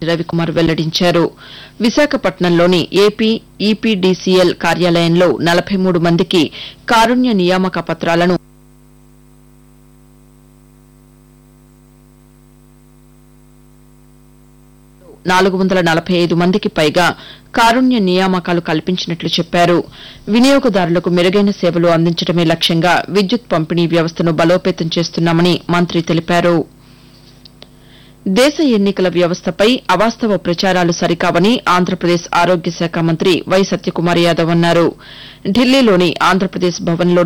రవికుమార్ వెల్లడించారు విశాఖపట్నంలోని AP EPDCL కార్యాలయంలో నలభై మూడు మందికి కారుణ్య నియామక పత్రాలను నాలుగు వందల నలభై ఐదు మందికి పైగా కారుణ్య నియామకాలు కల్పించినట్లు చెప్పారు వినియోగదారులకు మెరుగైన సేవలు అందించడమే లక్ష్యంగా విద్యుత్ పంపిణీ వ్యవస్థను బలోపేతం చేస్తున్నామని మంత్రి తెలిపారు దేశ ఎన్నికల వ్యవస్థపై అవాస్తవ ప్రచారాలు సరికావని ఆంధ్రప్రదేశ్ ఆరోగ్య శాఖ మంత్రి వై సత్యకుమార్ యాదవ్ అన్నారు ఢిల్లీలోని ఆంధ్రప్రదేశ్ భవన్లో